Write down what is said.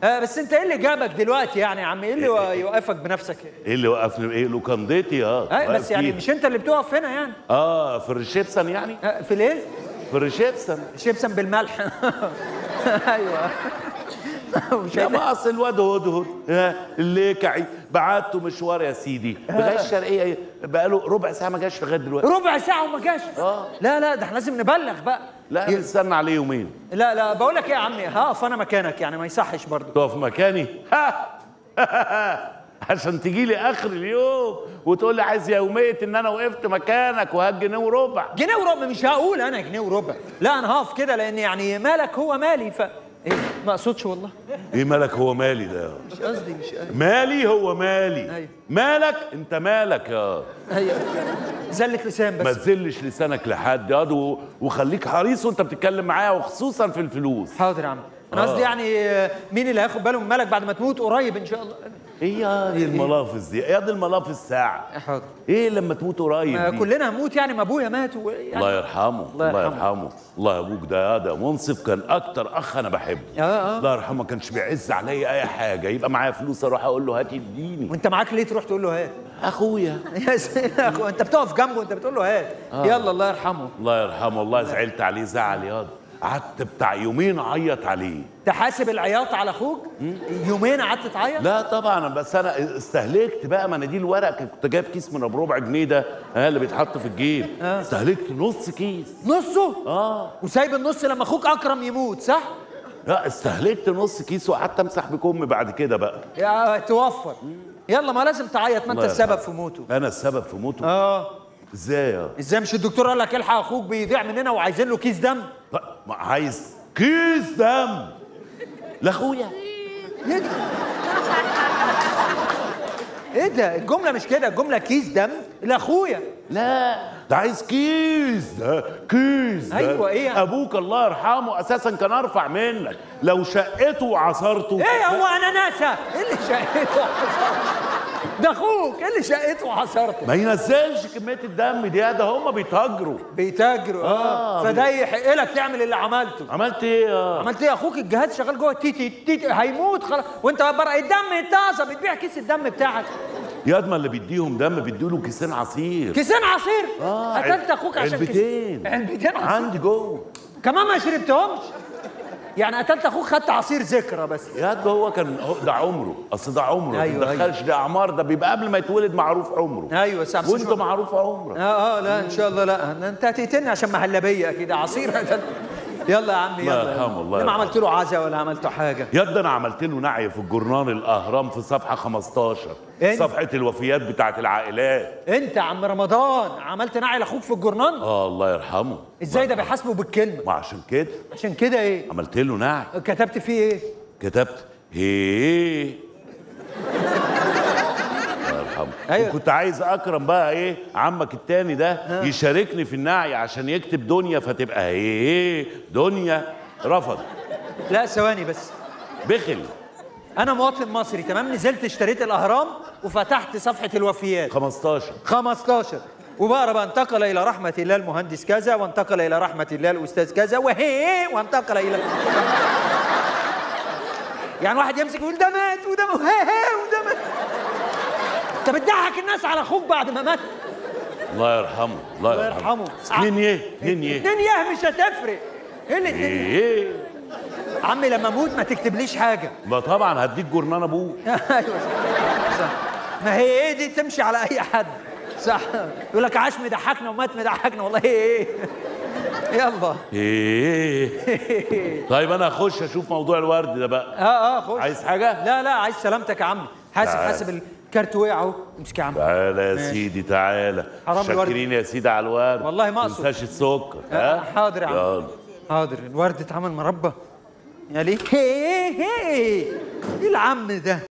آه بس انت ايه اللي جابك دلوقتي يعني يا عم ايه اللي يوقفك بنفسك ايه اللي وقفني ايه لوكانديتي اه آه بس واقف يعني فيه. مش انت اللي بتقف هنا يعني اه في الريسبشن يعني آه في الايه في الريسبشن شيبسن بالملح ايوه مش لا هيبقى- ما اصل الواد هدهد ها، الليكعي بعته مشوار يا سيدي لغايه الشرقيه بقاله ربع ساعه ما جاش لغايه دلوقتي ربع ساعه وما جاش آه. لا لا ده احنا لازم نبلغ بقى لا نستنى عليه يومين لا لا بقول لك ايه يا عمي هقف انا مكانك يعني ما يصحش برضه تقف مكاني ها عشان تجي لي اخر اليوم وتقول لي عايز يوميه ان انا وقفت مكانك وهات جنيه وربع جنيه وربع مش هقول انا جنيه وربع لا انا هقف كده لان يعني مالك هو مالي ف ايه ما اقصدش والله ايه مالك هو مالي ده مش قصدي مش قصدي مالي هو مالي أيوة. مالك انت مالك يا ايوه زلة لسان ما بس تزلش لسانك لحد ياض و- وخليك حريص وانت بتتكلم معايا وخصوصا في الفلوس حاضر يا عم انا آه. قصدي يعني آه، مين اللي هياخد باله من مالك بعد ما تموت قريب ان شاء الله ايه يا دي الملافظ دي يا دي الملافظ ساعة حاضر ايه لما تموت قريب آه، دي كلنا هنموت يعني ما ابويا مات و... يعني الله يرحمه الله الله يرحمه. يرحمه الله ابوك ده ده منصف كان اكتر اخ انا بحبه آه، آه. الله يرحمه ما كانش بيعز عليا اي حاجه يبقى معايا فلوس اروح اقول له هات اديني وانت معاك ليه تروح تقول له هات اخويا يا سيدي يا أخو، انت بتقف جنبه انت بتقول له هات يلا الله يرحمه الله يرحمه والله زعلت عليه زعل ياض قعدت بتاع يومين اعيط عليه تحاسب العياط على اخوك يومين قعدت تعيط لا طبعا بس انا استهلكت بقى مناديل ورق كنت جايب كيس من ابو ربع جنيه ده ها اللي بيتحط في الجيب استهلكت نص كيس نصه اه وسايب النص لما اخوك اكرم يموت صح لا استهلكت نص كيس وقعدت امسح بكم بعد كده بقى يا توفر يلا ما لازم تعيط ما انت الله السبب يرحمه. في موته انا السبب في موته اه ازاي يا ازاي مش الدكتور قال لك الحق اخوك بيضيع مننا وعايزين له كيس دم لا، ما عايز كيس دم لاخويا ايه ده ايه ده الجمله مش كده الجمله كيس دم لاخويا لا ده عايز كيس ده كيس ده أيوة، إيه يعني؟ ابوك الله يرحمه اساسا كان ارفع منك لو شقته وعصرته ايه هو انا ناسا ايه اللي شقيته وحصرته ده اخوك ايه اللي شقيته وحصرته ما ينزلش كميه الدم دي ده هم بيتاجروا بيتاجروا اه آه، فده يحق لك تعمل اللي عملته عملت ايه يا عملت ايه اخوك الجهاز شغال جوه التيتي التيتي هيموت خلاص وانت بره الدم طازه بتبيع كيس الدم بتاعك ياد ما اللي بيديهم دم بيدوا له كيسين عصير كيسين عصير اه قتلت اخوك عشان كيس- علبتين علبتين عصير عندي جوه كمان ما شربتهمش يعني قتلت اخوك خدت عصير ذكرى بس ياد هو كان هو- ده عمره اصل ده عمره أيوة، ما تدخلش ده اعمار ده بيبقى قبل ما يتولد معروف عمره ايوه سامس وانت معروف عمرك اه اه لا ان شاء الله لا انت هتقتلني عشان مهلبيه كده عصير يلا يا عمي الله يلا يرحمه، الله ليه ما يرحمه. عملت له عزا ولا عملت له حاجه ياد انا عملت له نعي في الجورنال الاهرام في صفحه 15 إنت؟ صفحه الوفيات بتاعت العائلات انت يا عم رمضان عملت نعي لاخوك في الجورنال اه الله يرحمه ازاي ده بيحاسبه بالكلمه ما عشان كده عشان كده ايه عملت له نعي كتبت فيه ايه كتبت هي الله يرحمه أيوة. وكنت عايز اكرم بقى ايه عمك التاني ده يشاركني في النعي عشان يكتب دنيا فتبقى هي دنيا رفض لا ثواني بس بخل انا مواطن مصري تمام نزلت اشتريت الاهرام وفتحت صفحه الوفيات 15 15 وبقرا بقى انتقل الى رحمه الله المهندس كذا وانتقل الى رحمه الله الاستاذ كذا وهي وانتقل الى يعني واحد يمسك يقول ده مات وده مات هي هي وده مات انت بتضحك الناس على اخوك بعد ما مات الله يرحمه الله الله يرحمه يرحمه اتنين يه اتنين يه اتنين يه مش هتفرق ايه اللي اتنين ايه عمي لما اموت ما تكتبليش حاجه ما طبعا هديك جورنان ابوك ايوه صح. صح ما هي ايه دي تمشي على اي حد صح يقول لك عاش مضحكنا ومات مضحكنا والله ايه يلا ايه طيب انا اخش اشوف موضوع الورد ده بقى اه اه خش عايز حاجه لا لا عايز سلامتك يا عم حاسب تعال. حاسب الكارت وقع اهو امسك يا عم تعالى يا ماشي. سيدي تعالى حرام الورد. شاكرين يا سيدي على الورد والله ما أقصد. تنساش السكر آه، ها حاضر يا عم يلا حاضر الورد اتعمل مربى يا ليه هي هي ايه العم ده